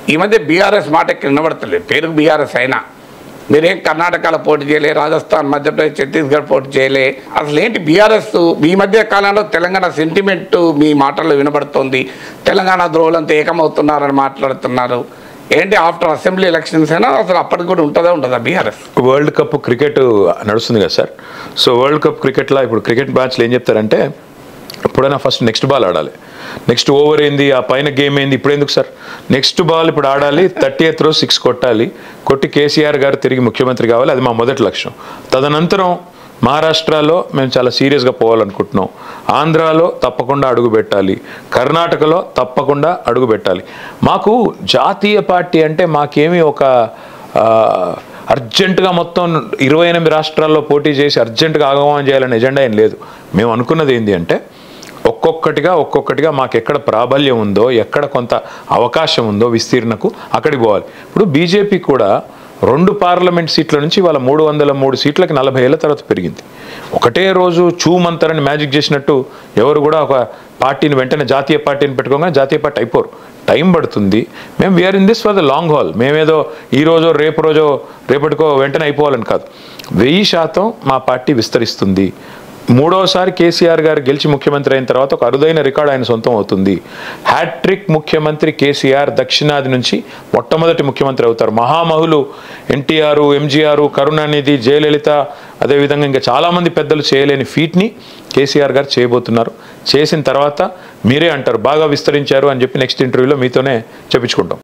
ఈ మధ్య బీఆర్ఎస్ మాట ఎక్కడ వినబడతలేదు పేరుకు బీఆర్ఎస్ అయినా మీరేం కర్ణాటకలో పోటీ చేయలే రాజస్థాన్ మధ్యప్రదేశ్ ఛత్తీస్గఢ్ పోటీ చేయలే అసలు ఏంటి బీఆర్ఎస్ ఈ మధ్య కాలంలో తెలంగాణ సెంటిమెంట్ మీ మాటల్లో వినబడుతోంది తెలంగాణ ద్రోహులంతా ఏకమవుతున్నారని మాట్లాడుతున్నారు ఏంటి ఆఫ్టర్ అసెంబ్లీ ఎలక్షన్స్ అయినా అసలు అప్పటికి కూడా ఉంటుందా ఉంటుందా బీఆర్ఎస్ వరల్డ్ కప్ క్రికెట్ నడుస్తుంది కదా సార్ సో వరల్డ్ కప్ క్రికెట్లో ఇప్పుడు క్రికెట్ మ్యాచ్లో ఏం చెప్తారంటే ఎప్పుడైనా ఫస్ట్ నెక్స్ట్ బాల్ ఆడాలి నెక్స్ట్ ఓవర్ ఏంది ఆ పైన గేమ్ ఏంది ఇప్పుడు ఎందుకు సార్ నెక్స్ట్ బాల్ ఇప్పుడు ఆడాలి థర్టీ ఎయిత్ రోజు సిక్స్ కొట్టాలి కొట్టి కేసీఆర్ గారు తిరిగి ముఖ్యమంత్రి కావాలి అది మా మొదటి లక్ష్యం తదనంతరం మహారాష్ట్రలో మేము చాలా సీరియస్గా పోవాలనుకుంటున్నాం ఆంధ్రాలో తప్పకుండా అడుగు పెట్టాలి కర్ణాటకలో తప్పకుండా అడుగు పెట్టాలి మాకు జాతీయ పార్టీ అంటే మాకేమీ ఒక ఆ, అర్జెంటుగా మొత్తం ఇరవై ఎనిమిది రాష్ట్రాల్లో పోటీ చేసి అర్జెంటుగా ఆగమనం చేయాలనే ఎజెండా ఏం లేదు మేము అనుకున్నది ఏంటి అంటే ఒక్కొక్కటిగా ఒక్కొక్కటిగా మాకు ఎక్కడ ప్రాబల్యం ఉందో ఎక్కడ కొంత అవకాశం ఉందో విస్తీర్ణకు అక్కడికి పోవాలి ఇప్పుడు బీజేపీ కూడా రెండు పార్లమెంట్ సీట్ల నుంచి వాళ్ళ మూడు వందల మూడు సీట్లకి నలభై ఏళ్ళ తర్వాత పెరిగింది ఒకటే రోజు చూమంతరని మ్యాజిక్ చేసినట్టు ఎవరు కూడా ఒక పార్టీని వెంటనే జాతీయ పార్టీని పెట్టుకోగానే జాతీయ పార్టీ అయిపోరు టైం పడుతుంది మేము we are in this for the long haul మేమేదో ఈ రోజో రేపు రోజో రేపటికో వెంటనే అయిపోవాలని కాదు వెయ్యి శాతం మా పార్టీ విస్తరిస్తుంది మూడోసారి కేసీఆర్ గారు గెలిచి ముఖ్యమంత్రి అయిన తర్వాత ఒక అరుదైన రికార్డు ఆయన సొంతం అవుతుంది హ్యాట్రిక్ ముఖ్యమంత్రి కేసీఆర్ దక్షిణాది నుంచి మొట్టమొదటి ముఖ్యమంత్రి అవుతారు మహామహులు ఎన్టీఆర్ ఎంజీఆర్ కరుణానిధి జయలలిత అదేవిధంగా ఇంకా చాలామంది పెద్దలు చేయలేని ఫీట్ని కేసీఆర్ గారు చేయబోతున్నారు చేసిన తర్వాత మీరే అంటారు బాగా విస్తరించారు అని చెప్పి నెక్స్ట్ ఇంటర్వ్యూలో మీతోనే చెప్పించుకుంటాం